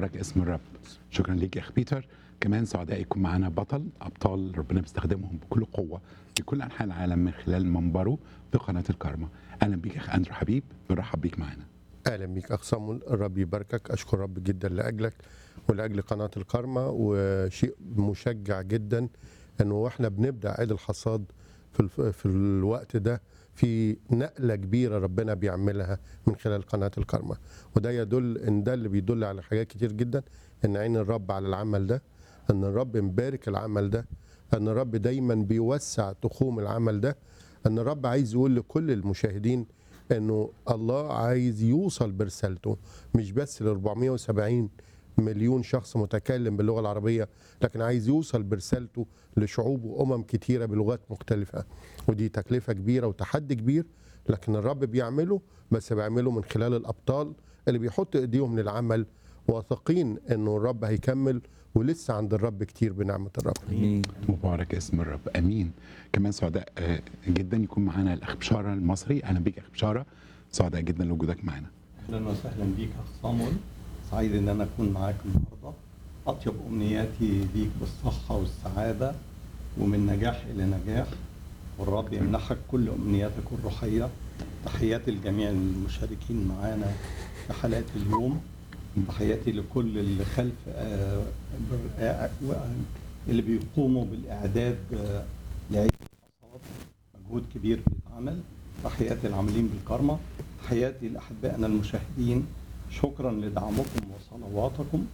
مبارك اسم الرب شكرا ليك يا اخ بيتر كمان سعداء يكون معانا بطل ابطال ربنا بيستخدمهم بكل قوه في كل انحاء العالم من خلال منبره في قناه الكارما اهلا بيك يا اخ اندرو حبيب بنرحب بيك معانا اهلا بيك اخ صامول الرب يباركك اشكر رب جدا لاجلك ولاجل قناه الكارما وشيء مشجع جدا انه واحنا بنبدا عيد الحصاد في الف- في الوقت ده في نقله كبيره ربنا بيعملها من خلال قناه الكارما وده يدل ان ده اللي بيدل على حاجات كتير جدا ان عين الرب على العمل ده ان الرب مبارك العمل ده ان الرب دايما بيوسع تخوم العمل ده ان الرب عايز يقول لكل المشاهدين انه الله عايز يوصل برسالته مش بس ل 470 مليون شخص متكلم باللغه العربيه لكن عايز يوصل برسالته لشعوب وامم كتيره بلغات مختلفه ودي تكلفه كبيره وتحدي كبير لكن الرب بيعمله بس بيعمله من خلال الابطال اللي بيحط ايديهم للعمل واثقين انه الرب هيكمل ولسه عند الرب كتير بنعمه الرب امين مبارك اسم الرب امين كمان سعداء آه، جدا يكون معانا الاخ بشاره المصري اهلا بيك يا اخ بشاره سعداء جدا لوجودك معانا اهلا وسهلا بيك اخ صامول سعيد ان انا اكون معاك النهارده اطيب امنياتي ليك بالصحه والسعاده ومن نجاح الى نجاح والرب يمنحك كل امنياتك الروحيه تحياتي لجميع المشاركين معانا في حلقه اليوم تحياتي لكل اللي خلف آه، بر- آه، اللي بيقوموا بالاعداد آه، لعيد الحصاد مجهود كبير بيتعمل تحياتي العاملين بالكرمة تحياتي لأحبائنا المشاهدين شكرا لدعمكم وصلواتكم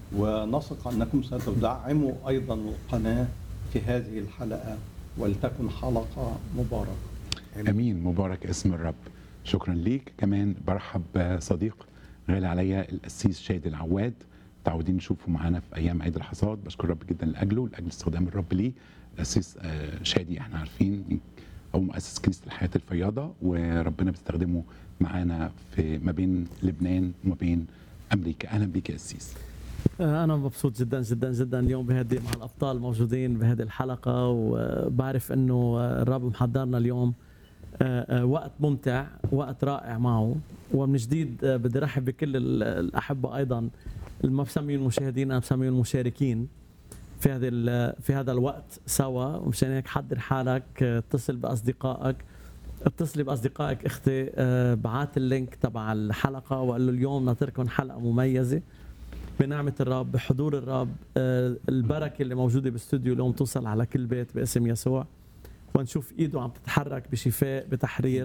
ونثق أنكم ستدعموا أيضا القناة في هذه الحلقة ولتكن حلقة مباركة امين مبارك اسم الرب شكرا ليك كمان برحب بصديق غالي عليا القسيس شادي العواد متعودين نشوفه معانا في ايام عيد الحصاد بشكر الرب جدا لاجله لاجل استخدام الرب ليه القسيس آه، شادي احنا عارفين او مؤسس كنيسه الحياه الفياضه وربنا بيستخدمه معانا في ما بين لبنان وما بين امريكا اهلا بيك يا قسيس أنا مبسوط جدا جدا جدا اليوم بهذه مع الأبطال موجودين بهذه الحلقة وبعرف إنه الرب محضرنا اليوم آه، آه، وقت ممتع وقت رائع معه ومن جديد آه، بدي رحب بكل ال- الأحبة أيضا ما بسميهم المشاهدين أنا بسميهم المشاركين في هذا ال- في هذا الوقت سوا ومشان هيك حضر حالك آه، اتصل بأصدقائك اتصلي باصدقائك اختي آه، بعات اللينك تبع الحلقه وقال له اليوم ناطركم حلقه مميزه بنعمه الرب بحضور الرب آه، البركه اللي موجوده بالاستوديو اليوم توصل على كل بيت باسم يسوع ونشوف ايده عم تتحرك بشفاء بتحرير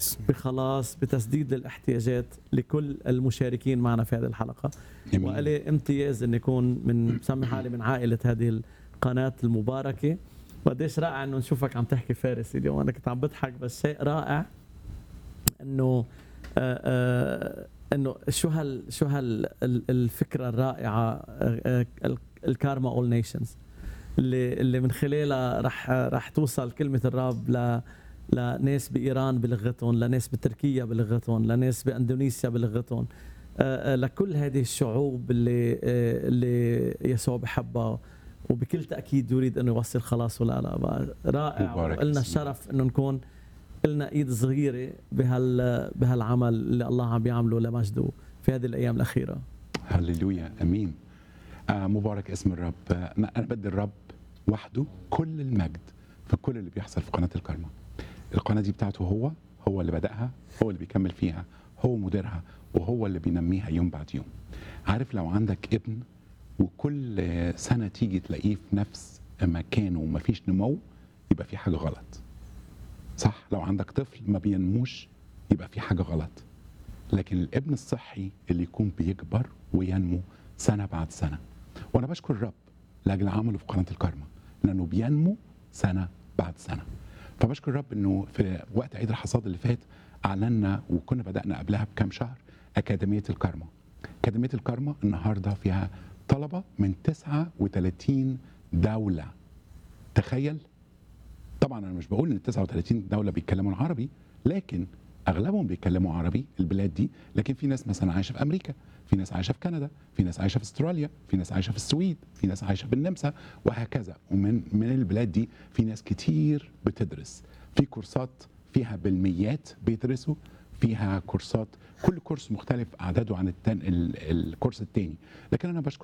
بخلاص بتسديد للاحتياجات لكل المشاركين معنا في هذه الحلقه امين وإلي امتياز اني اكون من بسمي حالي من عائله هذه القناه المباركه وقديش رائع انه نشوفك عم تحكي فارسي اليوم انا كنت عم بضحك بس شيء رائع انه آه، آه، انه شو هال شو هال ال- الفكره الرائعه آه، آه، ال- الكارما اول نيشنز اللي اللي من خلالها رح رح توصل كلمه الرب ل لناس بايران بلغتهم، لناس بتركيا بلغتهم، لناس باندونيسيا بلغتهم، آه، آه، لكل هذه الشعوب اللي آه، اللي يسوع بحبها وبكل تاكيد يريد انه يوصل خلاصه لها رائع مبارك ولنا اسمه. الشرف انه نكون لنا ايد صغيره بهال بهالعمل اللي الله عم بيعمله لمجده في هذه الايام الاخيره هللويا امين آه مبارك اسم الرب آه انا أنا بدي الرب وحده كل المجد في كل اللي بيحصل في قناه الكرمه القناه دي بتاعته هو هو اللي بداها هو اللي بيكمل فيها هو مديرها وهو اللي بينميها يوم بعد يوم عارف لو عندك ابن وكل آه، سنه تيجي تلاقيه في نفس مكانه ومفيش نمو يبقى في حاجه غلط صح لو عندك طفل ما بينموش يبقى في حاجه غلط لكن الابن الصحي اللي يكون بيكبر وينمو سنه بعد سنه وانا بشكر الرب لاجل عمله في قناه الكرمه لانه بينمو سنه بعد سنه فبشكر الرب انه في وقت عيد الحصاد اللي فات اعلنا وكنا بدانا قبلها بكام شهر اكاديميه الكرمه اكاديميه الكرمه النهارده فيها طلبه من 39 دوله تخيل طبعا انا مش بقول ان 39 دوله بيتكلموا العربي لكن اغلبهم بيتكلموا عربي البلاد دي لكن في ناس مثلا عايشه في امريكا في ناس عايشه في كندا في ناس عايشه في استراليا في ناس عايشه في السويد في ناس عايشه في النمسا وهكذا ومن من البلاد دي في ناس كتير بتدرس في كورسات فيها بالميات بيدرسوا فيها كورسات كل كورس مختلف اعداده عن التان ال- الكورس الثاني لكن انا بشكر